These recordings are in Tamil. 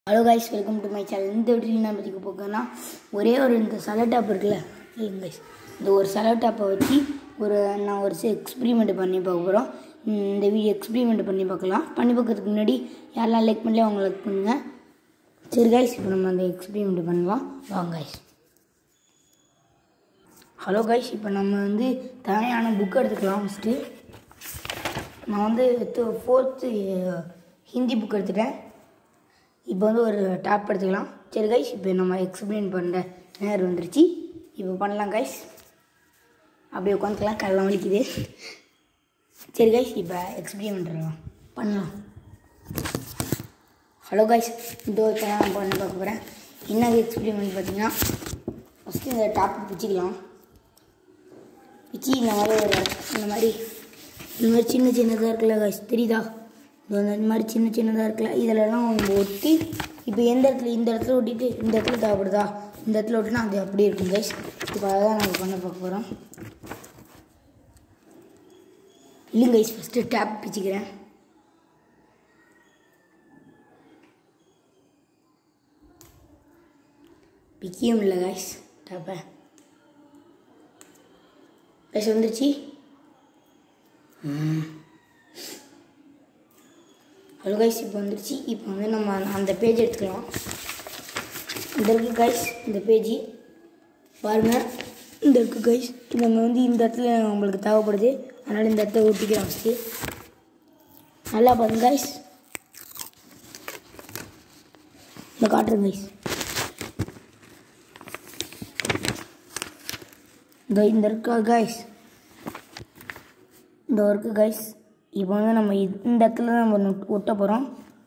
hello guys welcome to my channel இந்த வீடியோ என்ன பற்றி போக்கன்னா ஒரே ஒரு இந்த சலோ டாப் இருக்குல்ல இல்லைங்க கைஸ் இந்த ஒரு சலோ டாப்பை வச்சு ஒரு நான் ஒரு எக்ஸ்பிரிமெண்ட் பண்ணி பார்க்க போகிறோம் இந்த வீடியோ எக்ஸ்பிரிமெண்ட் பண்ணி பார்க்கலாம் பண்ணி பார்க்கறதுக்கு முன்னாடி யாரெல்லாம் லைக் பண்ணலையோ அவங்க லைக் பண்ணுங்கள் சரி கைஸ் இப்போ நம்ம அந்த எக்ஸ்பிரிமெண்ட் பண்ணலாம் வாங்க கைஸ் ஹலோ கைஸ் இப்போ நம்ம வந்து தேவையான புக் எடுத்துக்கலாம் ஃபஸ்ட்டு நான் வந்து ஃபோர்த்து ஹிந்தி புக் எடுத்துட்டேன் இப்போ வந்து ஒரு டாப் எடுத்துக்கலாம் சரி கைஸ் இப்போ நம்ம எக்ஸ்பிளைன் பண்ணுற நேரம் வந்துருச்சு இப்போ பண்ணலாம் கைஸ் அப்படியே உட்காந்துக்கலாம் கல்லாம் வலிக்குது சரி கைஸ் இப்போ எக்ஸ்பிளைன் பண்ணுறலாம் பண்ணலாம் ஹலோ கைஸ் இதோ இப்போ நான் பண்ண பார்க்க போகிறேன் என்ன எக்ஸ்பிரிமெண்ட் பார்த்தீங்கன்னா ஃபஸ்ட்டு இந்த டாப் பிச்சுக்கலாம் பிச்சு இந்த மாதிரி ஒரு இந்த மாதிரி இந்த மாதிரி சின்ன சின்னதாக இருக்குல்ல கைஸ் தெரியுதா இது வந்து இந்த மாதிரி சின்ன சின்னதாக இருக்குல்ல இதிலலாம் அவங்க ஒட்டி இப்போ எந்த இடத்துல இந்த இடத்துல ஒட்டிட்டு இந்த இடத்துல தேவைப்படுதா இந்த இடத்துல ஒட்டினா அது அப்படியே இருக்கும் கைஸ் இப்போ அதை தான் நாங்கள் பண்ண பார்க்க போகிறோம் இல்லைங்க கைஸ் ஃபஸ்ட்டு டேப் பிச்சுக்கிறேன் பிக்கியும் இல்லை கைஸ் டேப்பை கைஸ் வந்துருச்சு ஹலோ கைஸ் இப்போ வந்துருச்சு இப்போ வந்து நம்ம அந்த பேஜ் எடுத்துக்கலாம் இந்த இருக்குது கைஸ் இந்த பேஜ் பாருங்கள் இந்த இருக்குது கைஸ் நம்ம வந்து இந்த இடத்துல நம்மளுக்கு தேவைப்படுது அதனால் இந்த இடத்த ஒட்டிக்கிறோம் ஃபஸ்ட்டு நல்லா பாருங்க கைஸ் இந்த காட்டுறேன் கைஸ் இந்த இந்த இருக்கா கைஸ் இந்த ஒர்க்கு கைஸ் இப்போ வந்து நம்ம இது இந்த இடத்துல தான் நம்ம ஒட்ட போகிறோம்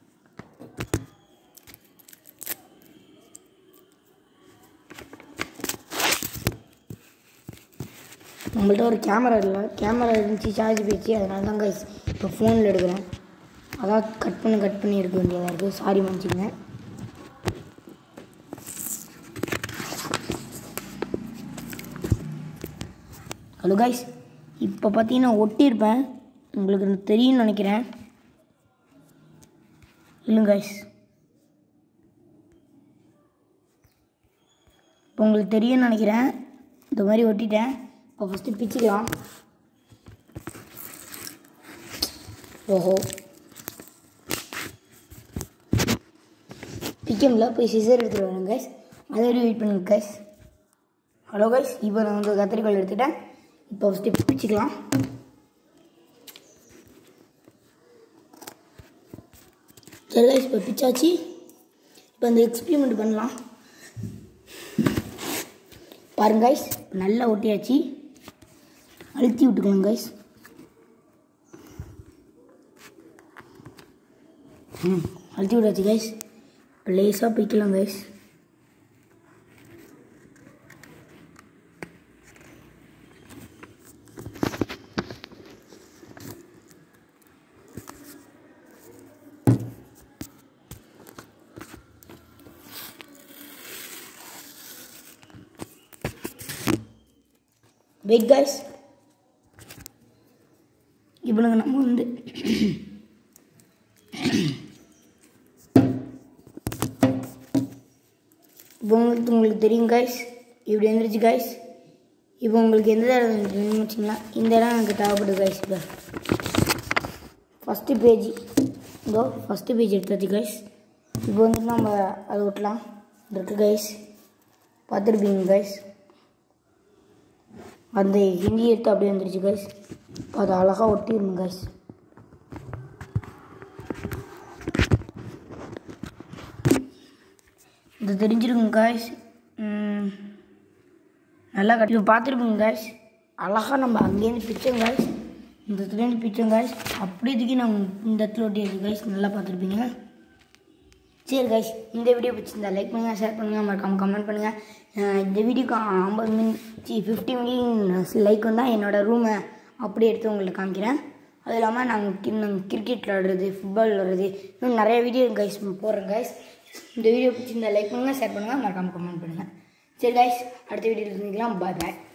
நம்மள்ட்ட ஒரு கேமரா இல்லை கேமரா இருந்துச்சு சார்ஜ் போயிடுச்சு அதனால தான் கைஸ் இப்போ ஃபோனில் எடுக்கிறேன் அதான் கட் பண்ணி கட் பண்ணி எடுக்க வேண்டியதாக இருக்குது சாரி மன்னிச்சிங்க ஹலோ கைஸ் இப்போ பார்த்தீங்கன்னா ஒட்டியிருப்பேன் உங்களுக்கு தெரியும்னு நினைக்கிறேன் இல்லைங்க கைஸ் இப்போ உங்களுக்கு தெரியும்னு நினைக்கிறேன் இந்த மாதிரி ஒட்டிட்டேன் இப்போ ஃபஸ்ட்டு பிச்சுக்கலாம் ஓஹோ பிக்கமில் போய் சிசர் எடுத்துகிட்டு வரேன் கைஸ் அதை வரையும் வெயிட் பண்ணுங்க கைஸ் ஹலோ கைஸ் இப்போ நான் வந்து கத்திரிக்கோள் எடுத்துட்டேன் இப்போ ஃபஸ்ட்டு பிச்சுக்கலாம் சரி கைஸ் இப்போ பிச்சாச்சு இப்போ அந்த எக்ஸ்பிரிமெண்ட் பண்ணலாம் பாருங்க கைஸ் நல்லா ஒட்டியாச்சு அழுத்தி விட்டுக்கலாம் கைஸ் ம் அழுத்தி விட்டாச்சு கைஸ் இப்போ லேஸாக பிக்கலாம் கைஸ் வெயிட் கைஸ் இவனுங்க நம்ம வந்து இப்போ உங்களுக்கு உங்களுக்கு தெரியும் கைஸ் இப்படி வந்துருச்சு கைஸ் இப்போ உங்களுக்கு எந்த இடம் வந்துருச்சுன்னு வச்சிங்களா இந்த இடம் எனக்கு தேவைப்படுது கைஸ் இப்போ ஃபஸ்ட்டு பேஜ் இதோ ஃபஸ்ட்டு பேஜ் எடுத்தாச்சு கைஸ் இப்போ வந்து நம்ம அதை விட்டலாம் இருக்கு கைஸ் பார்த்துருப்பீங்க கைஸ் அந்த ஹிந்தி எடுத்து அப்படியே வந்துருச்சு கைஸ் அது அழகாக ஒட்டிடணும் கைஸ் இது தெரிஞ்சிருங்க கைஸ் நல்லா கட்டி பார்த்துருப்பீங்க கைஸ் அழகாக நம்ம அங்கேருந்து பிச்சோம் கைஸ் இந்த இடத்துலேருந்து பிச்சோம் கைஸ் அப்படியே தூக்கி நாங்கள் இந்த இடத்துல ஒட்டியாச்சு கைஸ் நல்லா பார்த்துருப்பீங்க சரி கைஸ் இந்த வீடியோ பிடிச்சிருந்தா லைக் பண்ணுங்கள் ஷேர் பண்ணுங்கள் மறக்காமல் கமெண்ட் பண்ணுங்கள் இந்த வீடியோக்கு ஐம்பது மின் சி ஃபிஃப்டி மில்லியன் லைக் வந்தால் என்னோடய ரூமை அப்படியே எடுத்து உங்களுக்கு காமிக்கிறேன் அது இல்லாமல் நாங்கள் நாங்கள் கிரிக்கெட் விளாடுறது ஃபுட்பால் விளாடுறது இன்னும் நிறைய வீடியோ கைஸ் போடுறேன் கைஸ் இந்த வீடியோ பிடிச்சிருந்தா லைக் பண்ணுங்கள் ஷேர் பண்ணுங்கள் மறக்காமல் கமெண்ட் பண்ணுங்கள் சரி கைஸ் அடுத்த வீடியோவில் சந்திக்கலாம் பாய் பாய்